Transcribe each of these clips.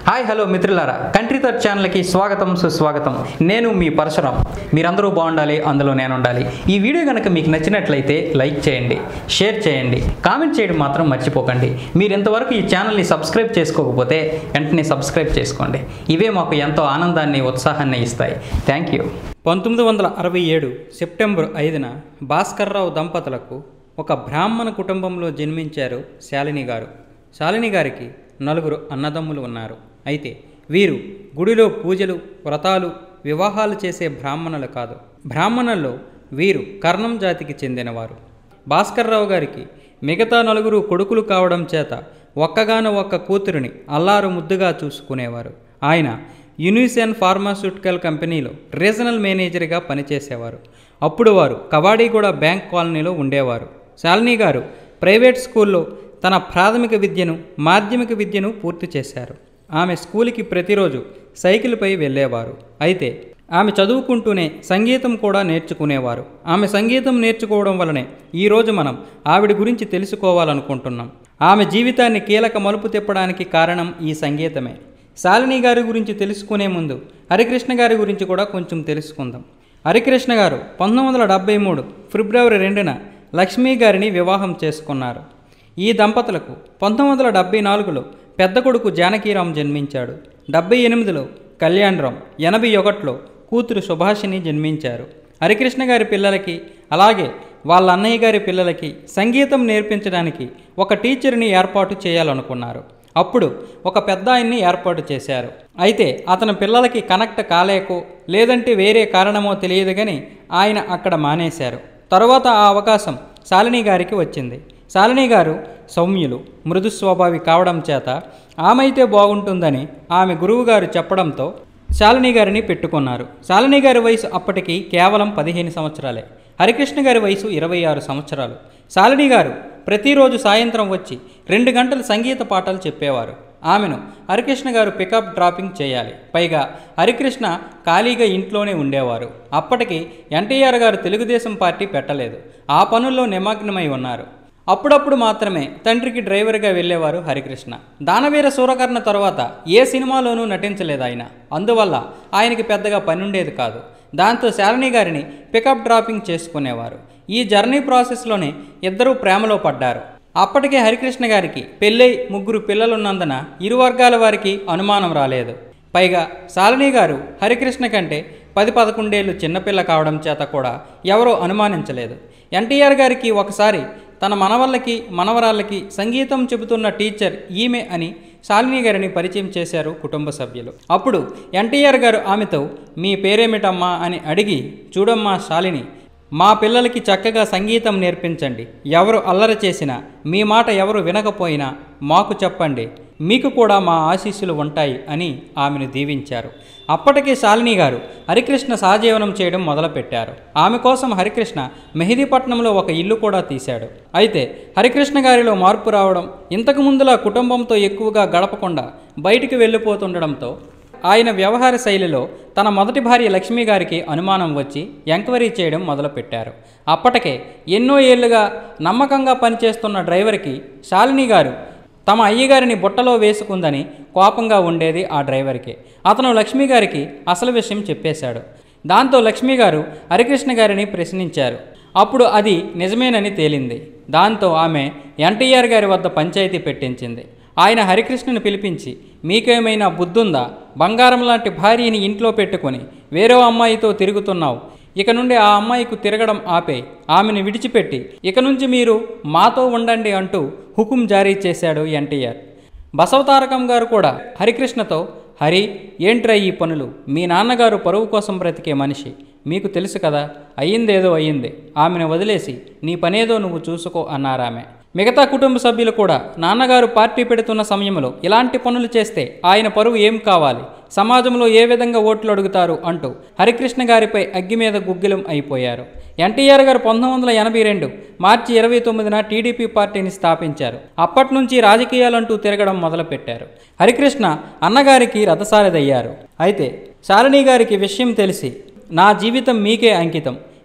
Hi hello మిత్రులారా Country థర్డ్ ఛానల్కి స్వాగతం సుస్వాగతం నేను మీ పరశురాం మీరందరూ బాగుండాలి అందులో నేను ఉండాలి ఈ వీడియో కనుక మీకు నచ్చినట్లయితే లైక్ చేయండి షేర్ చేయండి కామెంట్ చేయడం మాత్రం మర్చిపోకండి మీరు ఇంతవరకు ఈ ఛానల్ని సబ్స్క్రైబ్ చేసుకోకపోతే వెంటనే సబ్స్క్రైబ్ చేసుకోండి ఇవే మాకు ఎంతో ఆనందాన్ని ఉత్సాహాన్ని ఇస్తాయి థ్యాంక్ యూ పంతొమ్మిది వందల అరవై ఏడు సెప్టెంబర్ ఐదున భాస్కర్రావు దంపతులకు ఒక బ్రాహ్మణ కుటుంబంలో జన్మించారు శాలిని గారు శాలిని గారికి నలుగురు అన్నదమ్ములు ఉన్నారు అయితే వీరు గుడిలో పూజలు వ్రతాలు వివాహాలు చేసే బ్రాహ్మణులు కాదు బ్రాహ్మణుల్లో వీరు కర్ణం జాతికి చెందినవారు భాస్కర్రావు గారికి మిగతా నలుగురు కొడుకులు కావడం చేత ఒక్కగాను ఒక్క కూతురిని అల్లారు ముద్దుగా చూసుకునేవారు ఆయన యునిసెన్ ఫార్మాస్యూటికల్ కంపెనీలో రీజనల్ మేనేజర్గా పనిచేసేవారు అప్పుడు వారు కవాడిగూడ బ్యాంక్ కాలనీలో ఉండేవారు శాలిని గారు ప్రైవేట్ స్కూల్లో తన ప్రాథమిక విద్యను మాధ్యమిక విద్యను పూర్తి చేశారు ఆమె స్కూల్కి ప్రతిరోజు సైకిల్పై వెళ్ళేవారు అయితే ఆమె చదువుకుంటూనే సంగీతం కూడా నేర్చుకునేవారు ఆమె సంగీతం నేర్చుకోవడం వలనే ఈరోజు మనం ఆవిడ గురించి తెలుసుకోవాలనుకుంటున్నాం ఆమె జీవితాన్ని కీలక మలుపు తిప్పడానికి కారణం ఈ సంగీతమే శాలిని గారి గురించి తెలుసుకునే ముందు హరికృష్ణ గారి గురించి కూడా కొంచెం తెలుసుకుందాం హరికృష్ణ గారు పంతొమ్మిది వందల డెబ్బై మూడు ఫిబ్రవరి రెండున లక్ష్మీ గారిని వివాహం చేసుకున్నారు ఈ దంపతులకు పంతొమ్మిది వందల డెబ్బై నాలుగులో పెద్ద కొడుకు జానకీరాం జన్మించాడు డెబ్బై ఎనిమిదిలో కళ్యాణరాం ఎనభై ఒకటిలో కూతురు సుభాషిని జన్మించారు హరికృష్ణ గారి పిల్లలకి అలాగే వాళ్ళ అన్నయ్య గారి పిల్లలకి సంగీతం నేర్పించడానికి ఒక టీచర్ని ఏర్పాటు చేయాలనుకున్నారు అప్పుడు ఒక పెద్ద ఆయన్ని ఏర్పాటు చేశారు అయితే అతని పిల్లలకి కనెక్ట్ కాలేకో లేదంటే వేరే కారణమో తెలియదు కానీ ఆయన అక్కడ మానేశారు తరువాత ఆ అవకాశం శాలిని గారికి వచ్చింది శాలిని గారు సౌమ్యులు మృదు స్వభావి కావడం చేత ఆమె అయితే బాగుంటుందని ఆమె గురువుగారు చెప్పడంతో శాలిని గారిని పెట్టుకున్నారు శాలిని గారి వయసు అప్పటికి కేవలం పదిహేను సంవత్సరాలే హరికృష్ణ గారి వయసు ఇరవై ఆరు సంవత్సరాలు శాలిని గారు ప్రతిరోజు సాయంత్రం వచ్చి రెండు గంటలు సంగీత పాఠాలు చెప్పేవారు ఆమెను హరికృష్ణ గారు పికప్ డ్రాపింగ్ చేయాలి పైగా హరికృష్ణ ఖాళీగా ఇంట్లోనే ఉండేవారు అప్పటికి ఎన్టీఆర్ గారు తెలుగుదేశం పార్టీ పెట్టలేదు ఆ పనుల్లో నిమగ్నమై ఉన్నారు అప్పుడప్పుడు మాత్రమే తండ్రికి డ్రైవర్గా వెళ్ళేవారు హరికృష్ణ దానవీర సూరకర్ణ తర్వాత ఏ సినిమాలోనూ నటించలేదు ఆయన అందువల్ల ఆయనకి పెద్దగా పని ఉండేది కాదు దాంతో శాలిని గారిని పికప్ డ్రాపింగ్ చేసుకునేవారు ఈ జర్నీ ప్రాసెస్లోనే ఇద్దరూ ప్రేమలో పడ్డారు అప్పటికే హరికృష్ణ గారికి పెళ్ళై ముగ్గురు పిల్లలున్నందున ఇరు వర్గాల వారికి అనుమానం రాలేదు పైగా శాలిని గారు హరికృష్ణ కంటే పది పదకొండేళ్ళు చిన్నపిల్ల కావడం చేత కూడా ఎవరూ అనుమానించలేదు ఎన్టీఆర్ గారికి ఒకసారి తన మనవళ్ళకి మనవరాళ్ళకి సంగీతం చెబుతున్న టీచర్ ఈమె అని శాలిని గారిని పరిచయం చేశారు కుటుంబ సభ్యులు అప్పుడు ఎన్టీఆర్ గారు ఆమెతో మీ పేరేమిటమ్మా అని అడిగి చూడమ్మా శాలిని మా పిల్లలకి చక్కగా సంగీతం నేర్పించండి ఎవరు అల్లరి చేసినా మీ మాట ఎవరు వినకపోయినా మాకు చెప్పండి మీకు కూడా మా ఆశీస్సులు ఉంటాయి అని ఆమెను దీవించారు అప్పటికే శాలిని గారు హరికృష్ణ సహజీవనం చేయడం మొదలుపెట్టారు ఆమె కోసం హరికృష్ణ మెహిదీపట్నంలో ఒక ఇల్లు కూడా తీశాడు అయితే హరికృష్ణ గారిలో మార్పు రావడం ఇంతకు ముందులా కుటుంబంతో ఎక్కువగా గడపకుండా బయటికి వెళ్ళిపోతుండడంతో ఆయన వ్యవహార శైలిలో తన మొదటి భార్య లక్ష్మి గారికి అనుమానం వచ్చి ఎంక్వైరీ చేయడం మొదలుపెట్టారు అప్పటికే ఎన్నో ఏళ్లుగా నమ్మకంగా పనిచేస్తున్న డ్రైవర్కి శాలిని గారు తమ అయ్యగారిని బుట్టలో వేసుకుందని కోపంగా ఉండేది ఆ డ్రైవర్కి అతను లక్ష్మి గారికి అసలు విషయం చెప్పేశాడు దాంతో లక్ష్మి గారు హరికృష్ణ గారిని ప్రశ్నించారు అప్పుడు అది నిజమేనని తేలింది దాంతో ఆమె ఎన్టీఆర్ గారి వద్ద పంచాయతీ పెట్టించింది ఆయన హరికృష్ణను పిలిపించి మీకేమైనా బుద్ధుందా బంగారం లాంటి భార్యని ఇంట్లో పెట్టుకొని వేరే అమ్మాయితో తిరుగుతున్నావు ఇక నుండి ఆ అమ్మాయికి తిరగడం ఆపే ఆమెను విడిచిపెట్టి ఇక నుంచి మీరు మాతో ఉండండి అంటూ హుకుం జారీ చేశాడు ఎన్టీఆర్ బసవతారకం గారు కూడా హరికృష్ణతో హరి ఏంట్రా ఈ పనులు మీ నాన్నగారు పరువు కోసం బ్రతికే మనిషి మీకు తెలుసు కదా అయ్యిందేదో అయ్యింది ఆమెను వదిలేసి నీ పనేదో నువ్వు చూసుకో అన్నారామె మిగతా కుటుంబ సభ్యులు కూడా నాన్నగారు పార్టీ పెడుతున్న సమయంలో ఇలాంటి పనులు చేస్తే ఆయన పరువు ఏం కావాలి సమాజంలో ఏ విధంగా ఓట్లు అడుగుతారు అంటూ హరికృష్ణ గారిపై అగ్గి మీద గుగ్గిలం అయిపోయారు ఎన్టీఆర్ గారు పంతొమ్మిది వందల ఎనభై రెండు మార్చి ఇరవై తొమ్మిదిన టీడీపీ పార్టీని స్థాపించారు అప్పటి నుంచి రాజకీయాలంటూ తిరగడం మొదలుపెట్టారు హరికృష్ణ అన్నగారికి రథసారథయ్యారు అయితే శాలిని గారికి విషయం తెలిసి నా జీవితం మీకే అంకితం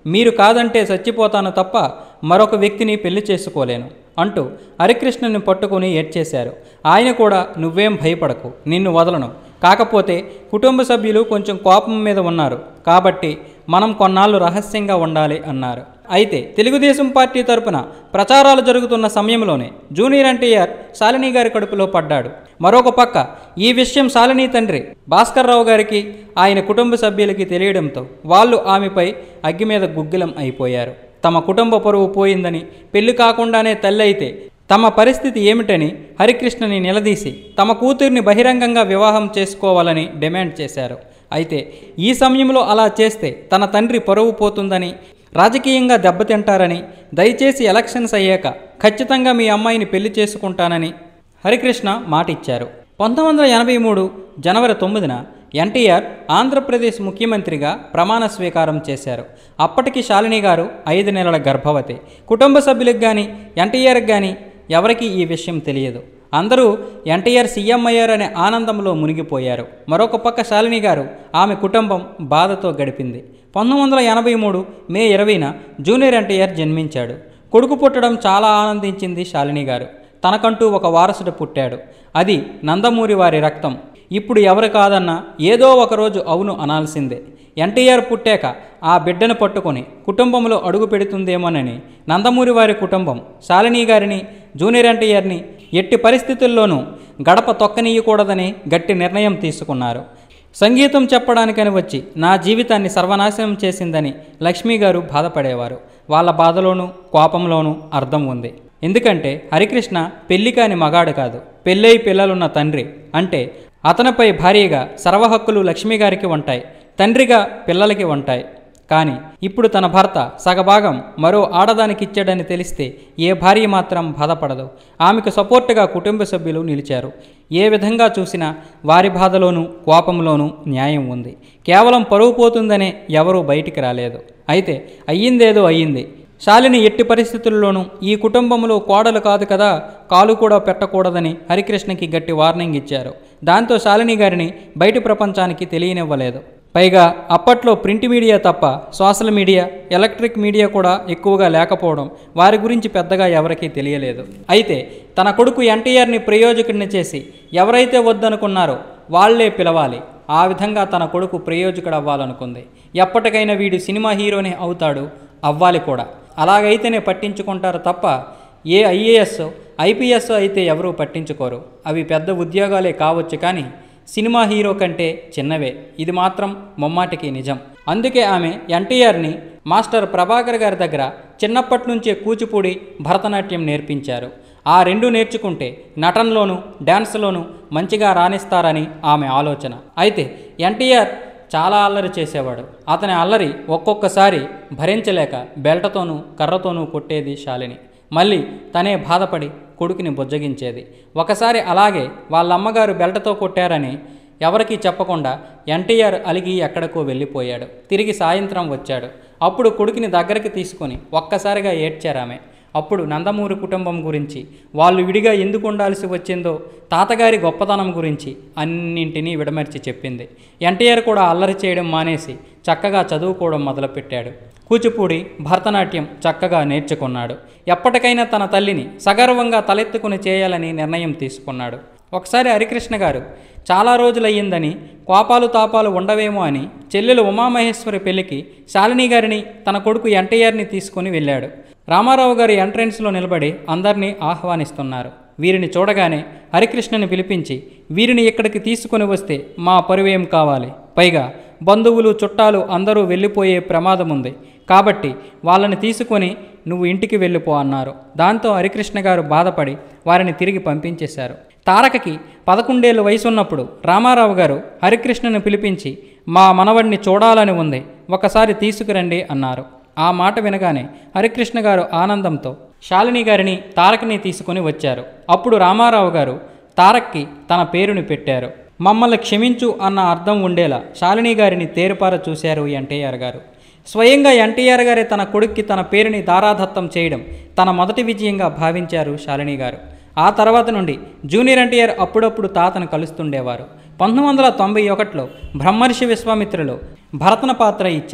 మీరు కాదంటే చచ్చిపోతాను తప్ప మరొక వ్యక్తిని పెళ్లి చేసుకోలేను అంటూ హరికృష్ణని పట్టుకుని ఏడ్చేశారు ఆయన కూడా నువ్వేం భయపడకు నిన్ను వదలను కాకపోతే కుటుంబ సభ్యులు కొంచెం కోపం మీద ఉన్నారు కాబట్టి మనం కొన్నాళ్ళు రహస్యంగా ఉండాలి అన్నారు అయితే తెలుగుదేశం పార్టీ తరపున ప్రచారాలు జరుగుతున్న సమయంలోనే జూనియర్ ఎన్టీఆర్ శాలిని గారి కడుపులో పడ్డాడు మరొక పక్క ఈ విషయం శాలిని తండ్రి భాస్కర్ రావు గారికి ఆయన కుటుంబ సభ్యులకి తెలియడంతో వాళ్ళు ఆమెపై అగ్గి మీద గుగ్గిలం అయిపోయారు తమ కుటుంబ పరువు పోయిందని పెళ్లి కాకుండానే తల్లి అయితే తమ పరిస్థితి ఏమిటని హరికృష్ణని నిలదీసి తమ కూతుర్ని బహిరంగంగా వివాహం చేసుకోవాలని డిమాండ్ చేశారు అయితే ఈ సమయంలో అలా చేస్తే తన తండ్రి పరువు పోతుందని రాజకీయంగా దెబ్బతింటారని దయచేసి ఎలక్షన్స్ అయ్యాక ఖచ్చితంగా మీ అమ్మాయిని పెళ్లి చేసుకుంటానని హరికృష్ణ మాట ఇచ్చారు పంతొమ్మిది వందల ఎనభై మూడు జనవరి తొమ్మిదిన ఎన్టీఆర్ ఆంధ్రప్రదేశ్ ముఖ్యమంత్రిగా ప్రమాణ స్వీకారం చేశారు అప్పటికి శాలిని గారు ఐదు నెలల గర్భవతి కుటుంబ సభ్యులకు కానీ ఎన్టీఆర్కి కానీ ఎవరికీ ఈ విషయం తెలియదు అందరూ ఎన్టీఆర్ సీఎం అయ్యారనే ఆనందంలో మునిగిపోయారు మరొక పక్క శాలిని గారు ఆమె కుటుంబం బాధతో గడిపింది పంతొమ్మిది వందల ఎనభై మూడు మే ఇరవైన జూనియర్ ఎన్టీఆర్ జన్మించాడు కొడుకు పుట్టడం చాలా ఆనందించింది శాలిని గారు తనకంటూ ఒక వారసుడు పుట్టాడు అది నందమూరి వారి రక్తం ఇప్పుడు ఎవరు కాదన్నా ఏదో ఒకరోజు అవును అనాల్సిందే ఎన్టీఆర్ పుట్టాక ఆ బిడ్డను పట్టుకొని కుటుంబంలో అడుగు పెడుతుందేమోనని నందమూరి వారి కుటుంబం శాలిని గారిని జూనియర్ ఎన్టీఆర్ని ఎట్టి పరిస్థితుల్లోనూ గడప తొక్కనీయకూడదని గట్టి నిర్ణయం తీసుకున్నారు సంగీతం చెప్పడానికని వచ్చి నా జీవితాన్ని సర్వనాశనం చేసిందని లక్ష్మి గారు బాధపడేవారు వాళ్ళ బాధలోనూ కోపంలోనూ అర్థం ఉంది ఎందుకంటే హరికృష్ణ పెళ్లి కాని మగాడు కాదు పెళ్ళై పిల్లలున్న తండ్రి అంటే అతనిపై భార్యగా సర్వహక్కులు లక్ష్మి గారికి ఉంటాయి తండ్రిగా పిల్లలకి ఉంటాయి కానీ ఇప్పుడు తన భర్త సగభాగం మరో ఆడదానికి ఇచ్చాడని తెలిస్తే ఏ భార్య మాత్రం బాధపడదు ఆమెకు సపోర్టుగా కుటుంబ సభ్యులు నిలిచారు ఏ విధంగా చూసినా వారి బాధలోనూ కోపంలోనూ న్యాయం ఉంది కేవలం పరువు పోతుందనే ఎవరూ బయటికి రాలేదు అయితే అయ్యిందేదో అయ్యింది శాలిని ఎట్టి పరిస్థితుల్లోనూ ఈ కుటుంబంలో కోడలు కాదు కదా కాలు కూడా పెట్టకూడదని హరికృష్ణకి గట్టి వార్నింగ్ ఇచ్చారు దాంతో శాలిని గారిని బయటి ప్రపంచానికి తెలియనివ్వలేదు పైగా అప్పట్లో ప్రింట్ మీడియా తప్ప సోషల్ మీడియా ఎలక్ట్రిక్ మీడియా కూడా ఎక్కువగా లేకపోవడం వారి గురించి పెద్దగా ఎవరికీ తెలియలేదు అయితే తన కొడుకు ఎన్టీఆర్ని ప్రయోజకుడిని చేసి ఎవరైతే వద్దనుకున్నారో వాళ్లే పిలవాలి ఆ విధంగా తన కొడుకు ప్రయోజకుడు అవ్వాలనుకుంది ఎప్పటికైనా వీడు సినిమా హీరోనే అవుతాడు అవ్వాలి కూడా అలాగైతేనే పట్టించుకుంటారు తప్ప ఏ ఐఏఎస్ ఐపీఎస్ అయితే ఎవరూ పట్టించుకోరు అవి పెద్ద ఉద్యోగాలే కావచ్చు కానీ సినిమా హీరో కంటే చిన్నవే ఇది మాత్రం మొమ్మాటికి నిజం అందుకే ఆమె ఎన్టీఆర్ని మాస్టర్ ప్రభాకర్ గారి దగ్గర చిన్నప్పటి నుంచే కూచిపూడి భరతనాట్యం నేర్పించారు ఆ రెండు నేర్చుకుంటే నటనలోనూ డ్యాన్స్లోనూ మంచిగా రాణిస్తారని ఆమె ఆలోచన అయితే ఎన్టీఆర్ చాలా అల్లరి చేసేవాడు అతని అల్లరి ఒక్కొక్కసారి భరించలేక బెల్టతోనూ కర్రతోనూ కొట్టేది శాలిని మళ్ళీ తనే బాధపడి కొడుకుని బుజ్జగించేది ఒకసారి అలాగే వాళ్ళ అమ్మగారు బెల్టతో కొట్టారని ఎవరికీ చెప్పకుండా ఎన్టీఆర్ అలిగి ఎక్కడికో వెళ్ళిపోయాడు తిరిగి సాయంత్రం వచ్చాడు అప్పుడు కొడుకుని దగ్గరికి తీసుకొని ఒక్కసారిగా ఏడ్చారామె అప్పుడు నందమూరి కుటుంబం గురించి వాళ్ళు విడిగా ఎందుకు ఉండాల్సి వచ్చిందో తాతగారి గొప్పతనం గురించి అన్నింటినీ విడమర్చి చెప్పింది ఎన్టీఆర్ కూడా అల్లరి చేయడం మానేసి చక్కగా చదువుకోవడం మొదలుపెట్టాడు కూచిపూడి భరతనాట్యం చక్కగా నేర్చుకున్నాడు ఎప్పటికైనా తన తల్లిని సగర్వంగా తలెత్తుకుని చేయాలని నిర్ణయం తీసుకున్నాడు ఒకసారి హరికృష్ణ గారు చాలా రోజులయ్యిందని కోపాలు తాపాలు ఉండవేమో అని చెల్లెలు ఉమామహేశ్వరి పెళ్లికి శాలిని గారిని తన కొడుకు ఎన్టీఆర్ని తీసుకుని వెళ్ళాడు రామారావు గారి ఎంట్రన్స్లో నిలబడి అందరినీ ఆహ్వానిస్తున్నారు వీరిని చూడగానే హరికృష్ణని పిలిపించి వీరిని ఇక్కడికి తీసుకుని వస్తే మా పరువేం కావాలి పైగా బంధువులు చుట్టాలు అందరూ వెళ్ళిపోయే ప్రమాదం ఉంది కాబట్టి వాళ్ళని తీసుకొని నువ్వు ఇంటికి వెళ్ళిపో అన్నారు దాంతో హరికృష్ణ గారు బాధపడి వారిని తిరిగి పంపించేశారు తారకకి పదకొండేళ్ళ వయసు ఉన్నప్పుడు రామారావు గారు హరికృష్ణను పిలిపించి మా మనవడిని చూడాలని ఉంది ఒకసారి తీసుకురండి అన్నారు ఆ మాట వినగానే హరికృష్ణ గారు ఆనందంతో శాలిని గారిని తారక్ని తీసుకుని వచ్చారు అప్పుడు రామారావు గారు తారక్కి తన పేరుని పెట్టారు మమ్మల్ని క్షమించు అన్న అర్థం ఉండేలా శాలిని గారిని తేరుపార చూశారు ఎన్టీఆర్ గారు స్వయంగా ఎన్టీఆర్ గారే తన కొడుక్కి తన పేరుని దారాదత్తం చేయడం తన మొదటి విజయంగా భావించారు శాలిని గారు ఆ తర్వాత నుండి జూనియర్ ఎన్టీఆర్ అప్పుడప్పుడు తాతను కలుస్తుండేవారు పంతొమ్మిది వందల తొంభై ఒకటిలో బ్రహ్మర్షి విశ్వామిత్రులు భరతన పాత్ర ఇచ్చారు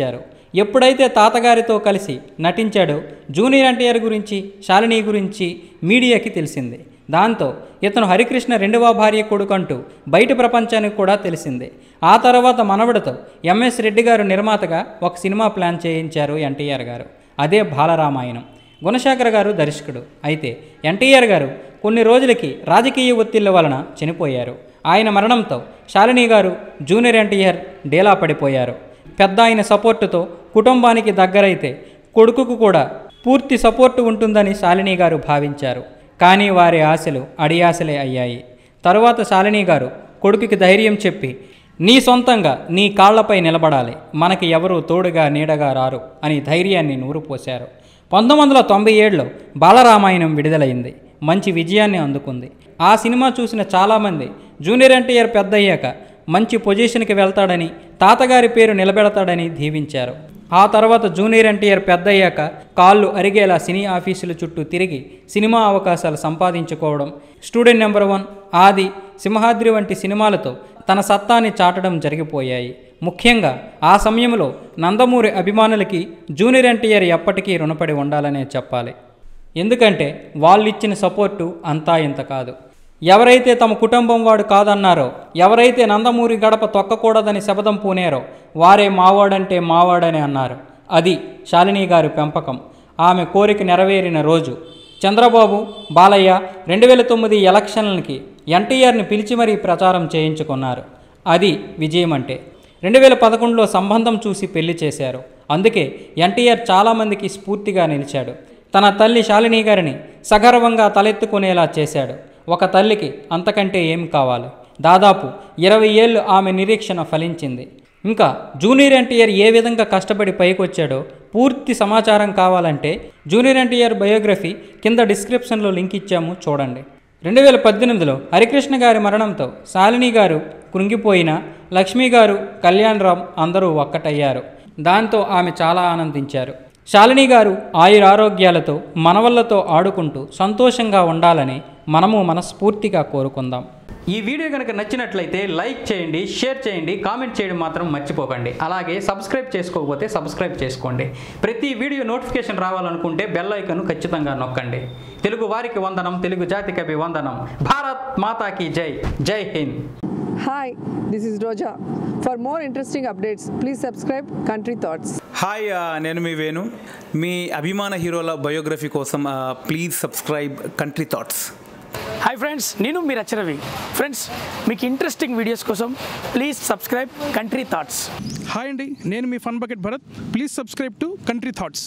ఎప్పుడైతే తాతగారితో కలిసి నటించాడో జూనియర్ ఎన్టీఆర్ గురించి శాలిని గురించి మీడియాకి తెలిసింది దాంతో ఇతను హరికృష్ణ రెండవ భార్య కొడుకంటూ బయట ప్రపంచానికి కూడా తెలిసింది ఆ తర్వాత మనవడితో ఎంఎస్ రెడ్డి గారు నిర్మాతగా ఒక సినిమా ప్లాన్ చేయించారు ఎన్టీఆర్ గారు అదే బాలరామాయణం గుణశేఖర్ గారు దర్శకుడు అయితే ఎన్టీఆర్ గారు కొన్ని రోజులకి రాజకీయ ఒత్తిళ్ల వలన చనిపోయారు ఆయన మరణంతో శాలిని గారు జూనియర్ ఎన్టీఆర్ డేలా పడిపోయారు పెద్ద ఆయన సపోర్టుతో కుటుంబానికి దగ్గరైతే కొడుకుకు కూడా పూర్తి సపోర్టు ఉంటుందని శాలిని గారు భావించారు కానీ వారి ఆశలు అడియాశలే అయ్యాయి తరువాత శాలిని గారు కొడుకుకి ధైర్యం చెప్పి నీ సొంతంగా నీ కాళ్లపై నిలబడాలి మనకి ఎవరు తోడుగా నీడగా రారు అని ధైర్యాన్ని నూరుపోశారు పంతొమ్మిది వందల తొంభై ఏడులో బాలరామాయణం విడుదలైంది మంచి విజయాన్ని అందుకుంది ఆ సినిమా చూసిన చాలామంది జూనియర్ ఎన్టీఆర్ పెద్దయ్యాక మంచి పొజిషన్కి వెళ్తాడని తాతగారి పేరు నిలబెడతాడని దీవించారు ఆ తర్వాత జూనియర్ ఎన్టీఆర్ పెద్దయ్యాక కాళ్ళు అరిగేలా సినీ ఆఫీసుల చుట్టూ తిరిగి సినిమా అవకాశాలు సంపాదించుకోవడం స్టూడెంట్ నెంబర్ వన్ ఆది సింహాద్రి వంటి సినిమాలతో తన సత్తాని చాటడం జరిగిపోయాయి ముఖ్యంగా ఆ సమయంలో నందమూరి అభిమానులకి జూనియర్ ఎన్టీఆర్ ఎప్పటికీ రుణపడి ఉండాలనే చెప్పాలి ఎందుకంటే వాళ్ళు ఇచ్చిన సపోర్టు అంతా ఇంత కాదు ఎవరైతే తమ కుటుంబం వాడు కాదన్నారో ఎవరైతే నందమూరి గడప తొక్కకూడదని శపథం పూనారో వారే మావాడంటే మావాడని అన్నారు అది శాలిని గారి పెంపకం ఆమె కోరిక నెరవేరిన రోజు చంద్రబాబు బాలయ్య రెండు వేల తొమ్మిది ఎలక్షన్లకి ఎన్టీఆర్ని పిలిచి మరీ ప్రచారం చేయించుకున్నారు అది విజయం అంటే రెండు వేల పదకొండులో సంబంధం చూసి పెళ్లి చేశారు అందుకే ఎన్టీఆర్ చాలామందికి స్ఫూర్తిగా నిలిచాడు తన తల్లి శాలిని గారిని సగర్వంగా తలెత్తుకునేలా చేశాడు ఒక తల్లికి అంతకంటే ఏం కావాలి దాదాపు ఇరవై ఏళ్ళు ఆమె నిరీక్షణ ఫలించింది ఇంకా జూనియర్ ఎన్టీఆర్ ఏ విధంగా కష్టపడి పైకొచ్చాడో పూర్తి సమాచారం కావాలంటే జూనియర్ ఎన్టీఆర్ బయోగ్రఫీ కింద డిస్క్రిప్షన్లో లింక్ ఇచ్చాము చూడండి రెండు వేల పద్దెనిమిదిలో హరికృష్ణ గారి మరణంతో శాలిని గారు కృంగిపోయిన లక్ష్మి గారు కళ్యాణ్ రామ్ అందరూ ఒక్కటయ్యారు దాంతో ఆమె చాలా ఆనందించారు శాలిని గారు ఆయురారోగ్యాలతో మనవళ్లతో ఆడుకుంటూ సంతోషంగా ఉండాలని మనము మనస్ఫూర్తిగా కోరుకుందాం ఈ వీడియో కనుక నచ్చినట్లయితే లైక్ చేయండి షేర్ చేయండి కామెంట్ చేయడం మాత్రం మర్చిపోకండి అలాగే సబ్స్క్రైబ్ చేసుకోకపోతే సబ్స్క్రైబ్ చేసుకోండి ప్రతి వీడియో నోటిఫికేషన్ రావాలనుకుంటే బెల్ ఐకన్ ఖచ్చితంగా నొక్కండి తెలుగు వారికి వందనం తెలుగు జాతికి వందనం భారత్ మాతాకి జై జై Hind Hi, this is Roja. For more interesting updates, please subscribe Country Thoughts. Hi ఆ, నేను మీ వేణు మీ అభిమాన హీరోల బయోగ్రఫీ కోసం ఆ, please subscribe country thoughts hi friends నేను మీ రచరవి ఫ్రెండ్స్ మీకు ఇంట్రెస్టింగ్ వీడియోస్ కోసం please subscribe country thoughts hi అండి నేను మీ fun bucket Bharath please subscribe to country thoughts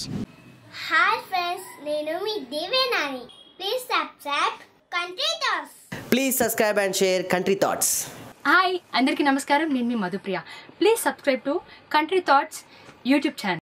hi friends నేను మీ దేవేనాని please subscribe country thoughts Please subscribe and share Country Thoughts. Hi అందరికీ నమస్కారం నేను మీ Madhu Priya please subscribe to country thoughts YouTube channel